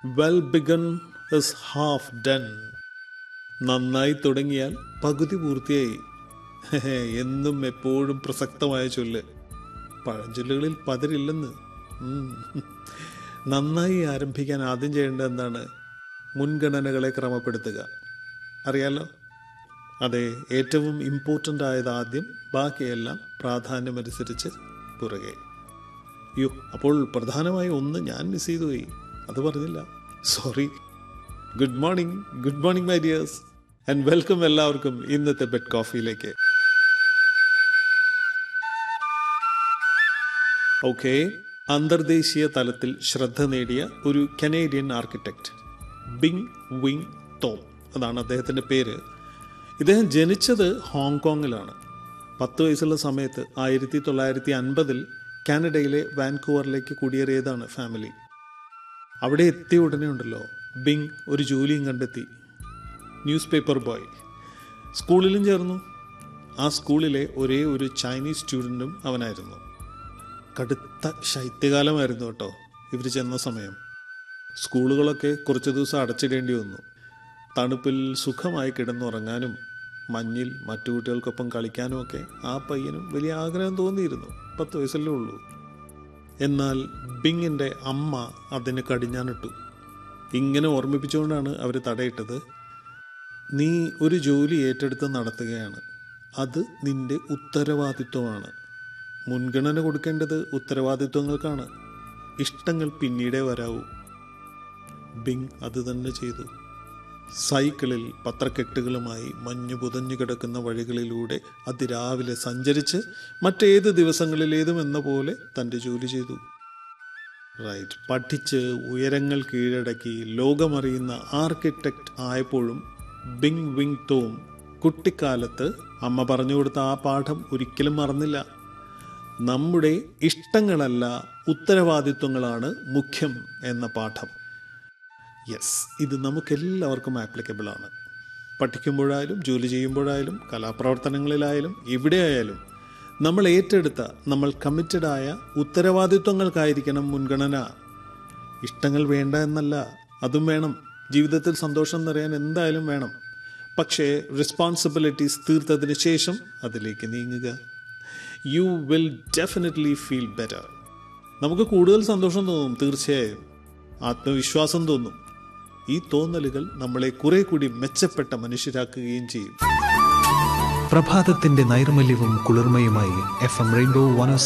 Well begun is half done നന്നായി തുടങ്ങിയാൽ പകുതി പൂർത്തിയായി ഹെഹെ, എന്നും എപ്പോഴും പ്രസക്തമായ ചൊല്ല് പഴഞ്ചൊല്ലുകളിൽ പതിരില്ലെന്ന് ഉം. നന്നായി ആരംഭിക്കാൻ ആദ്യം ചെയ്യേണ്ടത് എന്താണ് മുൻഗണനകളെ ക്രമപ്പെടുത്തുക അറിയാലോ അതെ ഏറ്റവും ഇമ്പോർട്ടൻ്റ് ആയത് ആദ്യം ബാക്കിയെല്ലാം പ്രാധാന്യമനുസരിച്ച് പുറകെ യോ അപ്പോൾ പ്രധാനമായി ഒന്ന് ഞാൻ മിസ് ചെയ്തു പോയി അത് പറഞ്ഞില്ല sorry good morning good morning my dears and welcome എല്ലാവർക്കും ഇന്നത്തെ ബെഡ് കോഫിയിലേക്ക് ഓക്കെ അന്തർദേശീയ തലത്തിൽ ശ്രദ്ധ നേടിയ ഒരു കനേഡിയൻ ആർക്കിടെക്ട് ബിങ് വിങ് തോം അതാണ് അദ്ദേഹത്തിൻ്റെ പേര് ഇദ്ദേഹം ജനിച്ചത് ഹോങ്കോങ്ങിലാണ് പത്ത് വയസ്സുള്ള സമയത്ത് ആയിരത്തി തൊള്ളായിരത്തി അൻപതിൽ കാനഡയിലെ വാൻകൂവറിലേക്ക് കുടിയേറിയതാണ് ഫാമിലി അവിടെ എത്തിയ ഉടനെ ഉണ്ടല്ലോ ബിങ് ഒരു ജോലിയും കണ്ടെത്തി ന്യൂസ് പേപ്പർ ബോയ് സ്കൂളിലും ചേർന്നു ആ സ്കൂളിലെ ഒരേ ഒരു ചൈനീസ് സ്റ്റുഡൻറ്റും അവനായിരുന്നു കടുത്ത ശൈത്യകാലമായിരുന്നു കേട്ടോ ഇവർ ചെന്ന സമയം സ്കൂളുകളൊക്കെ കുറച്ച് ദിവസം അടച്ചിടേണ്ടി വന്നു തണുപ്പിൽ സുഖമായി കിടന്നുറങ്ങാനും മഞ്ഞിൽ മറ്റു കുട്ടികൾക്കൊപ്പം കളിക്കാനും ഒക്കെ ആ പയ്യനും വലിയ ആഗ്രഹം തോന്നിയിരുന്നു പത്ത് വയസ്സല്ലേ ഉള്ളൂ എന്നാൽ ബിങ്ങിൻ്റെ അമ്മ അതിന് കടിഞ്ഞാനിട്ടു ഇങ്ങനെ ഓർമ്മിപ്പിച്ചുകൊണ്ടാണ് അവർ തടയിട്ടത് നീ ഒരു ജോലി ഏറ്റെടുത്ത് നടത്തുകയാണ് അത് നിന്റെ ഉത്തരവാദിത്വമാണ് മുൻഗണന കൊടുക്കേണ്ടത് ഉത്തരവാദിത്വങ്ങൾക്കാണ് ഇഷ്ടങ്ങൾ പിന്നീടേ വരാവൂ ബിങ് അത് തന്നെ ചെയ്തു സൈക്കിളിൽ പത്രക്കെട്ടുകളുമായി മഞ്ഞു പുതഞ്ഞു കിടക്കുന്ന വഴികളിലൂടെ അതിരാവിലെ സഞ്ചരിച്ച് മറ്റേത് ദിവസങ്ങളിലേതും എന്ന പോലെ തൻ്റെ ജോലി ചെയ്തു റൈറ്റ് പഠിച്ച് ഉയരങ്ങൾ കീഴടക്കി ലോകമറിയുന്ന ആർക്കിടെക്റ്റ് ആയപ്പോഴും ബിങ് വിങ് തോം കുട്ടിക്കാലത്ത് അമ്മ പറഞ്ഞു കൊടുത്ത ആ പാഠം ഒരിക്കലും മറന്നില്ല നമ്മുടെ ഇഷ്ടങ്ങളല്ല ഉത്തരവാദിത്വങ്ങളാണ് മുഖ്യം എന്ന പാഠം യെസ് ഇത് നമുക്കെല്ലാവർക്കും ആപ്ലിക്കബിൾ ആണ് പഠിക്കുമ്പോഴായാലും ജോലി ചെയ്യുമ്പോഴായാലും കലാപ്രവർത്തനങ്ങളിലായാലും എവിടെയായാലും നമ്മൾ ഏറ്റെടുത്ത നമ്മൾ കമ്മിറ്റഡായ ഉത്തരവാദിത്വങ്ങൾക്കായിരിക്കണം മുൻഗണന ഇഷ്ടങ്ങൾ വേണ്ട എന്നല്ല അതും വേണം ജീവിതത്തിൽ സന്തോഷം നിറയാൻ എന്തായാലും വേണം പക്ഷേ റെസ്പോൺസിബിലിറ്റീസ് തീർത്തതിന് ശേഷം അതിലേക്ക് നീങ്ങുക you will definitely feel better നമുക്ക് കൂടുതൽ സന്തോഷം തോന്നും തീർച്ചയായും ആത്മവിശ്വാസം തോന്നും ഈ തോന്നലുകൾ നമ്മളെ കുറെ കൂടി മെച്ചപ്പെട്ട മനുഷ്യരാക്കുകയും ചെയ്യും പ്രഭാതത്തിന്റെ നൈർമല്യവും കുളിർമയുമായി എഫ് എം റെയിൻബോ വൺ